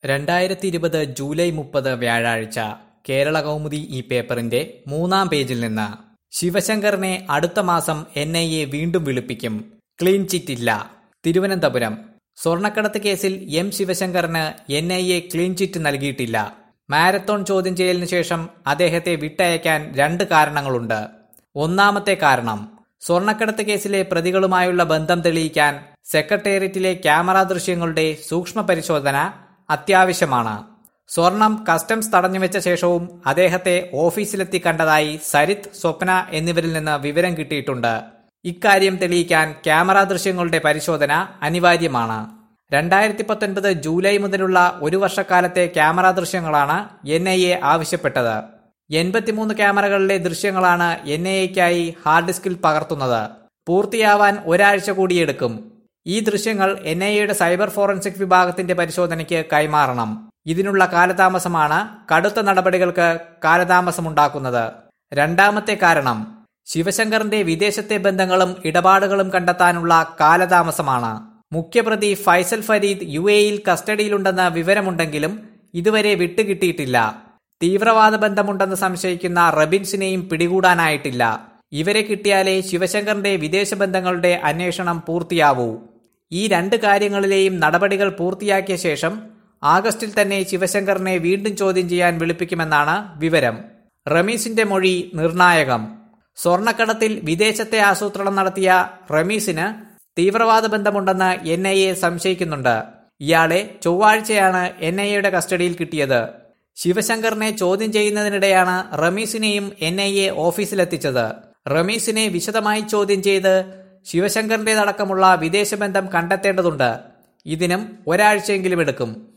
രണ്ടായിരത്തി ഇരുപത് ജൂലൈ മുപ്പത് വ്യാഴാഴ്ച കേരള കൗമുദി ഈ പേപ്പറിന്റെ മൂന്നാം പേജിൽ നിന്ന് ശിവശങ്കറിനെ അടുത്ത മാസം എൻ ഐ എ വീണ്ടും വിളിപ്പിക്കും ക്ലീൻ ചിറ്റ് ഇല്ല തിരുവനന്തപുരം സ്വർണ്ണക്കടത്ത് കേസിൽ എം ശിവശങ്കറിന് N I A clean chit നൽകിയിട്ടില്ല മാരത്തോൺ ചോദ്യം ചെയ്യലിനു ശേഷം അദ്ദേഹത്തെ വിട്ടയക്കാൻ രണ്ട് കാരണങ്ങളുണ്ട് ഒന്നാമത്തെ കാരണം സ്വർണ്ണക്കടത്ത് കേസിലെ പ്രതികളുമായുള്ള ബന്ധം തെളിയിക്കാൻ സെക്രട്ടേറിയറ്റിലെ ക്യാമറ ദൃശ്യങ്ങളുടെ സൂക്ഷ്മ പരിശോധന അത്യാവശ്യമാണ് സ്വർണം കസ്റ്റംസ് തടഞ്ഞുവെച്ച ശേഷവും അദ്ദേഹത്തെ ഓഫീസിലെത്തി കണ്ടതായി സരിത് സ്വപ്ന എന്നിവരിൽ നിന്ന് വിവരം കിട്ടിയിട്ടുണ്ട് ഇക്കാര്യം തെളിയിക്കാൻ ക്യാമറ ദൃശ്യങ്ങളുടെ പരിശോധന അനിവാര്യമാണ് രണ്ടായിരത്തി പത്തൊൻപത് ജൂലൈ മുതലുള്ള ഒരു വർഷക്കാലത്തെ ക്യാമറ ദൃശ്യങ്ങളാണ് എൻ ഐ എ ആവശ്യപ്പെട്ടത് എൺപത്തിമൂന്ന് ക്യാമറകളിലെ ദൃശ്യങ്ങളാണ് എൻ ഐ എക്കായി ഹാർഡ് ഡിസ്കിൽ പകർത്തുന്നത് പൂർത്തിയാവാൻ ഒരാഴ്ച കൂടിയെടുക്കും ഈ ദൃശ്യങ്ങൾ എൻ ഐ എയുടെ സൈബർ ഫോറൻസിക് വിഭാഗത്തിന്റെ പരിശോധനയ്ക്ക് കൈമാറണം ഇതിനുള്ള കാലതാമസമാണ് കടുത്ത നടപടികൾക്ക് കാലതാമസമുണ്ടാക്കുന്നത് രണ്ടാമത്തെ കാരണം ശിവശങ്കറിന്റെ വിദേശത്തെ ബന്ധങ്ങളും ഇടപാടുകളും കണ്ടെത്താനുള്ള കാലതാമസമാണ് മുഖ്യപ്രതി ഫൈസൽ ഫരീദ് യു എയിൽ കസ്റ്റഡിയിലുണ്ടെന്ന വിവരമുണ്ടെങ്കിലും ഇതുവരെ വിട്ടുകിട്ടിയിട്ടില്ല തീവ്രവാദ ബന്ധമുണ്ടെന്ന് സംശയിക്കുന്ന റബിൻസിനെയും പിടികൂടാനായിട്ടില്ല ഇവരെ കിട്ടിയാലേ ശിവശങ്കറിന്റെ വിദേശ ബന്ധങ്ങളുടെ അന്വേഷണം പൂർത്തിയാവൂ ഈ രണ്ട് കാര്യങ്ങളിലെയും നടപടികൾ പൂർത്തിയാക്കിയ ശേഷം ആഗസ്റ്റിൽ തന്നെ ശിവശങ്കറിനെ വീണ്ടും ചോദ്യം ചെയ്യാൻ വിളിപ്പിക്കുമെന്നാണ് വിവരം റമീസിന്റെ മൊഴി നിർണായകം സ്വർണ്ണക്കടത്തിൽ വിദേശത്തെ ആസൂത്രണം നടത്തിയ റമീസിന് തീവ്രവാദ ബന്ധമുണ്ടെന്ന് എൻ ഐ എ സംശയിക്കുന്നുണ്ട് ഇയാളെ ചൊവ്വാഴ്ചയാണ് എൻ ഐ എയുടെ കസ്റ്റഡിയിൽ കിട്ടിയത് ശിവശങ്കറിനെ ചോദ്യം ചെയ്യുന്നതിനിടെയാണ് റമീസിനെയും എൻ ഐ എ ഓഫീസിലെത്തിച്ചത് റമീസിനെ വിശദമായി ചോദ്യം ചെയ്ത് ശിവശങ്കറിന്റേതടക്കമുള്ള വിദേശബന്ധം കണ്ടെത്തേണ്ടതുണ്ട് ഇതിനും ഒരാഴ്ചയെങ്കിലും എടുക്കും